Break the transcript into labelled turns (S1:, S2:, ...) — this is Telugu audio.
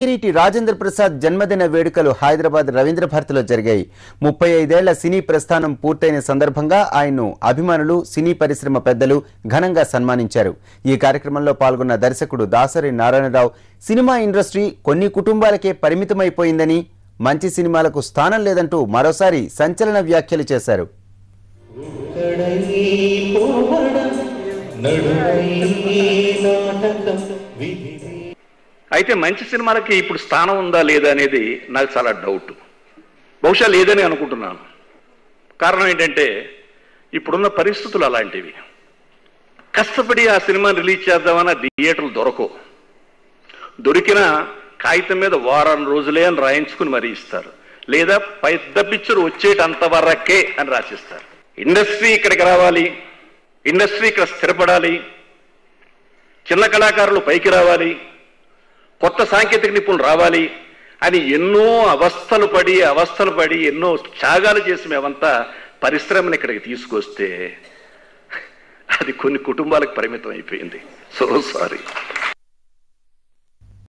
S1: కిరీటి రాజేంద్ర ప్రసాద్ జన్మదిన వేడుకలు హైదరాబాద్ రవీంద్ర భారతిలో జరిగాయి ముప్పై ఐదేళ్ల సినీ ప్రస్థానం పూర్తయిన సందర్భంగా ఆయన్ను అభిమానులు సినీ పరిశ్రమ పెద్దలు ఘనంగా సన్మానించారు ఈ కార్యక్రమంలో పాల్గొన్న దర్శకుడు దాసరి నారాయణరావు సినిమా ఇండస్ట్రీ కొన్ని కుటుంబాలకే పరిమితమైపోయిందని మంచి సినిమాలకు స్థానం లేదంటూ మరోసారి సంచలన వ్యాఖ్యలు చేశారు
S2: ఒక్కడై పోవడం నడుమై నాటకం విధి
S3: అయితే మంచి సినిమాలకి ఇప్పుడు స్థానం ఉందా లేదా అనేది నాకు చాలా డౌట్ బహుశా లేదని అనుకుంటున్నాను కారణం ఏంటంటే ఇప్పుడున్న పరిస్థితులు అలాంటివి కష్టపడి ఆ సినిమాని రిలీజ్ చేద్దామన్న థియేటర్లు దొరకవు దొరికిన కాగితం మీద వారం రోజులే అని రాయించుకుని మరీ ఇస్తారు లేదా పెద్ద పిక్చర్ వచ్చేటంత వరకే అని రాసిస్తారు ఇండస్ట్రీ ఇక్కడికి రావాలి ఇండస్ట్రీ ఇక్కడ స్థిరపడాలి చిన్న కళాకారులు పైకి రావాలి కొత్త సాంకేతిక నిపుణులు రావాలి అని ఎన్నో అవస్థలు పడి అవస్థలు పడి ఎన్నో త్యాగాలు చేసి మేమంతా పరిశ్రమని ఇక్కడికి తీసుకొస్తే అది కొన్ని కుటుంబాలకు పరిమితం అయిపోయింది సో సారీ